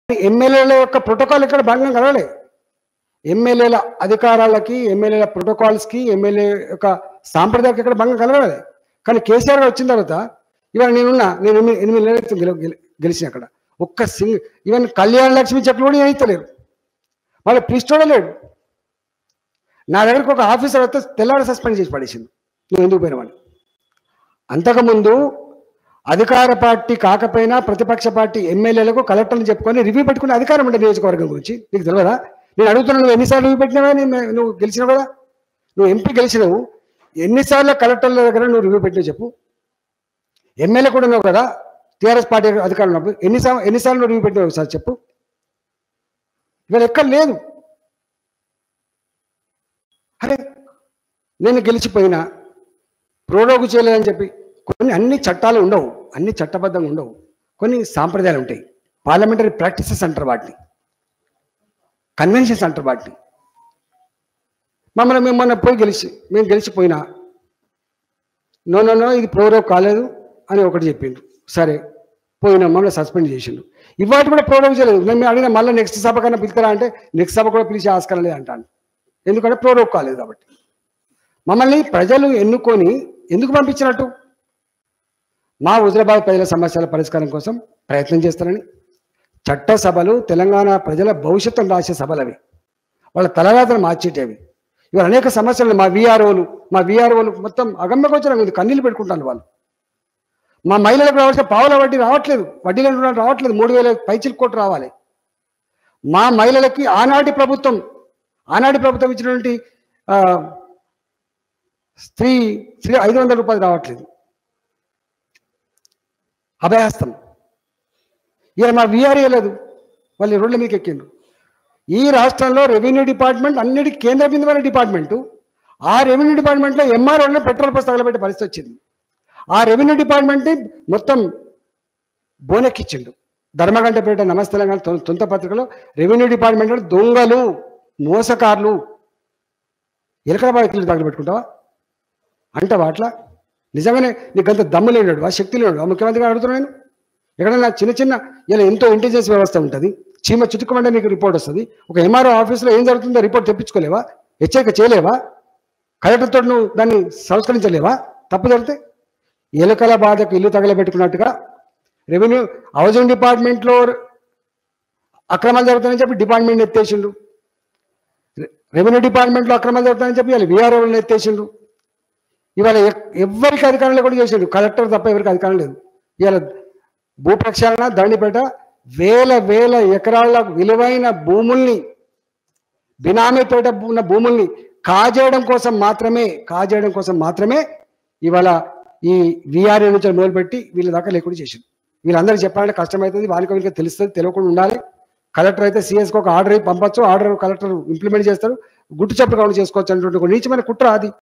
ఎమ్మెల్యేల యొక్క ప్రోటోకాల్ ఇక్కడ భంగం కలగలే ఎమ్మెల్యేల అధికారాలకి ఎమ్మెల్యేల ప్రోటోకాల్స్కి ఎమ్మెల్యే యొక్క సాంప్రదాయానికి ఇక్కడ భంగం కలగలే కానీ కేసీఆర్ గారు వచ్చిన తర్వాత ఇవాళ నేనున్నా నేను ఎనిమిది ఎనిమిది నెలల క్రితం గెల- గెల- గెలిచిన అక్కడ ఒక్క సింగ్ ఈవెన్ కళ్యాణ లక్ష్మి చెట్లు కూడా వేయలేరు వాళ్ళు పిలిచి లేడు నా దగ్గరకు ఒక ఆఫీసర్ వస్తే తెల్లారి సస్పెండ్ చేసి పడేసింది నువ్వు ఎందుకు పోయినావని అంతకుముందు అధికార పార్టీ కాకపోయినా ప్రతిపక్ష పార్టీ ఎమ్మెల్యేలకు కలెక్టర్లు చెప్పుకొని రివ్యూ పెట్టుకునే అధికారం ఉండే నియోజకవర్గం గురించి నీకు తెలియదా నేను అడుగుతున్నాను నువ్వు ఎన్నిసార్లు రివ్యూ పెట్టినావా నేను నువ్వు గెలిచినావు కదా నువ్వు ఎంపీ గెలిచినావు ఎన్నిసార్లు కలెక్టర్ల దగ్గర నువ్వు రివ్యూ పెట్టినావు చెప్పు ఎమ్మెల్యే కూడా ఉన్నావు కదా టీఆర్ఎస్ పార్టీ అధికారులు ఉన్నప్పుడు ఎన్నిసార్లు ఎన్నిసార్లు నువ్వు రివ్యూ పెట్టినావు సార్ చెప్పు ఇవాళ ఎక్కడ లేదు అరే నేను గెలిచిపోయినా ప్రోరోగు చేయలేదని చెప్పి కొన్ని అన్ని చట్టాలు ఉండవు అన్ని చట్టబద్ధంగా ఉండవు కొన్ని సాంప్రదాయాలు ఉంటాయి పార్లమెంటరీ ప్రాక్టీసెస్ అంటారు వాటిని కన్వెన్షన్స్ అంటారు వాటిని మమ్మల్ని మేము మొన్న పోయి గెలిచి మేము గెలిచిపోయినా నో నో నో ఇది ప్రోరోగ్ కాలేదు అని ఒకటి చెప్పిండు సరే పోయినా మమ్మల్ని సస్పెండ్ చేసిండు ఇవాటి కూడా ప్రోరోగ్ చేయలేదు నేను అడిగిన మళ్ళీ నెక్స్ట్ సభ కన్నా పిలుతారా అంటే నెక్స్ట్ సభ కూడా పిలిచే ఆస్కారం లేదు అంటాను ఎందుకంటే ప్రోరోగ్ కాలేదు కాబట్టి మమ్మల్ని ప్రజలు ఎన్నుకొని ఎందుకు పంపించినట్టు మా హుజరాబాద్ ప్రజల సమస్యల పరిష్కారం కోసం ప్రయత్నం చేస్తారని చట్టసభలు తెలంగాణ ప్రజల భవిష్యత్తును రాసే సభలు అవి వాళ్ళ తలరాతను మార్చేటవి ఇవాళ అనేక సమస్యలు మా విఆర్ఓలు మా విఆర్ఓలు మొత్తం అగమ్యగోచరం ఉంది కన్నీళ్ళు పెట్టుకుంటాను వాళ్ళు మా మహిళలకు రావాల్సిన పావుల వడ్డీ రావట్లేదు వడ్డీ లేని రుణాలు రావట్లేదు మూడు వేల పైచిల్ కోట్లు రావాలి మా మహిళలకి ఆనాటి ప్రభుత్వం ఆనాటి ప్రభుత్వం ఇచ్చినటువంటి ఆ, స్త్రీ స్త్రీ ఐదు వందల రూపాయలు రావట్లేదు అభయహస్తం ఇక మా విఆర్ఏ లేదు వాళ్ళు రోడ్ల మీకు ఎక్కిండ్రు ఈ రాష్ట్రంలో రెవెన్యూ డిపార్ట్మెంట్ అన్నిటి కేంద్ర బిందువైన డిపార్ట్మెంటు ఆ రెవెన్యూ డిపార్ట్మెంట్లో ఎంఆర్ఓలో పెట్రోల్ బస్ తగలబెట్టే పరిస్థితి వచ్చింది ఆ రెవెన్యూ డిపార్ట్మెంట్ని మొత్తం బోనెక్కిచ్చిండు ధర్మగంటపేట నమస్తే తెలంగాణ తొ- తొంత పత్రికలో రెవెన్యూ డిపార్ట్మెంట్లో దొంగలు మోసకారులు ఎలకల బాధితులు తగలబెట్టుకుంటావా అంటావా అట్లా నిజంగానే నీకు అంత దమ్ము లేనాడు ఆ శక్తి లేనాడు ఆ ముఖ్యమంత్రి గారు అడుగుతున్నాను నేను ఎక్కడైనా చిన్న చిన్న ఇలా ఎంతో ఇంటెలిజెన్స్ వ్యవస్థ ఉంటుంది చీమ చుట్టుకోమంటే నీకు రిపోర్ట్ వస్తుంది ఒక ఎంఆర్ఓ ఆఫీస్లో ఏం జరుగుతుందో రిపోర్ట్ తెప్పించుకోలేవా హెచ్చరిక చేయలేవా కలెక్టర్తో నువ్వు దాన్ని సంస్కరించలేవా తప్పు జరిగితే ఎలుకల బాధకు ఇల్లు తగలబెట్టుకున్నట్టుగా రెవెన్యూ హౌసింగ్ డిపార్ట్మెంట్లో అక్రమాలు జరుగుతాయని చెప్పి డిపార్ట్మెంట్ ఎత్తేసిండు రె- రెవెన్యూ డిపార్ట్మెంట్లో అక్రమాలు జరుగుతాయని చెప్పి వాళ్ళు విఆర్ఓలను ఎత్తేసిండు ఇవాళ ఎక్- ఎవ్వరికి అధికారం లేకుండా చేసిండు కలెక్టర్ తప్ప ఎవరికి అధికారం లేదు ఇవాళ భూ ప్రక్షాళన దండిపేట వేల వేల ఎకరాల విలువైన భూముల్ని బినామీపేట ఉన్న భూముల్ని కాజేయడం కోసం మాత్రమే కాజేయడం కోసం మాత్రమే ఇవాళ ఈ విఆర్ఏ నుంచి మొదలుపెట్టి వీళ్ళ దాకా లేకుండా చేసింది వీళ్ళందరికీ చెప్పాలంటే కష్టమవుతుంది వాళ్ళకి వీళ్ళకి తెలుస్తుంది తెలియకుండా ఉండాలి కలెక్టర్ అయితే సిఎస్కి ఒక ఆర్డర్ పంపొచ్చు ఆర్డర్ కలెక్టర్ ఇంప్లిమెంట్ చేస్తారు గుట్టు చెప్పు కావాలి చేసుకోవచ్చు అనేటువంటి ఒక నీచమైన కుట్ర అది